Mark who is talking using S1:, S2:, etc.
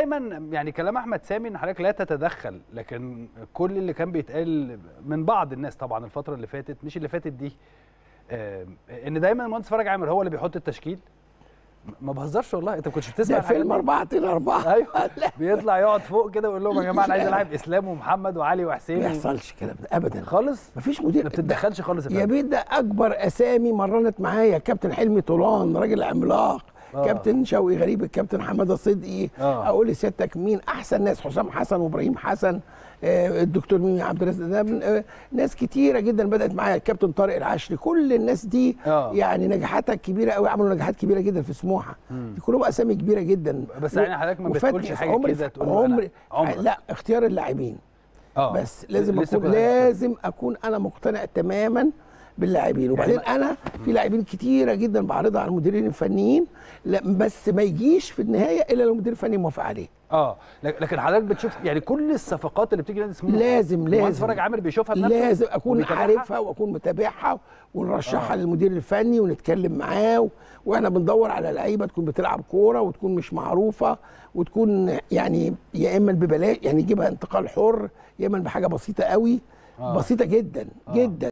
S1: دايما يعني كلام احمد سامي ان حضرتك لا تتدخل لكن كل اللي كان بيتقال من بعض الناس طبعا الفتره اللي فاتت مش اللي فاتت دي آه، ان دايما المهندس فرج عامر هو اللي بيحط التشكيل ما بهزرش والله انت ما كنتش بتسمع
S2: ده
S1: الحاجات
S2: فيلم
S1: دي؟
S2: 4 2 4
S1: ايوه بيطلع يقعد فوق كده ويقول لهم يا جماعه انا عايز العب اسلام ومحمد وعلي
S2: ما
S1: وحسين و...
S2: يحصلش الكلام ده ابدا
S1: خالص
S2: مفيش مدير
S1: ما بتتدخلش خالص
S2: يا
S1: فندم.
S2: بيه ده اكبر اسامي مرنت معايا كابتن حلمي طولان راجل عملاق
S1: آه.
S2: كابتن شوقي غريب الكابتن حماده صدقي
S1: آه.
S2: اقول لسيادتك مين احسن ناس حسام حسن وابراهيم حسن آه، الدكتور ميمي عبد الرازق ده من- آه، ناس كتيره جدا بدات معايا الكابتن طارق العشري كل الناس دي
S1: آه.
S2: يعني نجاحاتها كبيره قوي عملوا نجاحات كبيره جدا في سموحه دي كلهم اسامي كبيره جدا
S1: بس يعني حضرتك ما
S2: وفاتني
S1: بتقولش
S2: في
S1: حاجة
S2: عمري
S1: كده
S2: في
S1: تقول له أنا-
S2: عمري
S1: عمرك.
S2: لا اختيار اللاعبين
S1: اه
S2: بس لازم
S1: لسه
S2: اكون
S1: كنت هتكلم.
S2: لازم اكون انا مقتنع تماما باللاعبين وبعدين انا في لاعبين كتيره جدا بعرضها على المديرين الفنيين لا بس ما يجيش في النهايه الا لو المدير الفني موافق عليه
S1: اه لك- لكن حضرتك بتشوف يعني كل الصفقات اللي بتيجي نادي سموحه
S2: لازم
S1: المهندس
S2: لازم
S1: فرج عامر بيشوفها بنفسه
S2: لازم اكون
S1: وبيتابعها؟
S2: عارفها واكون متابعها ونرشحها
S1: آه.
S2: آه. للمدير الفني ونتكلم معاه و... واحنا بندور على لعيبه تكون بتلعب كوره وتكون مش معروفه وتكون يعني يا اما ببلاش يعني يجيبها انتقال حر يا اما بحاجه بسيطه قوي
S1: آه.
S2: آه. بسيطه جدا
S1: آه.
S2: آه. جدا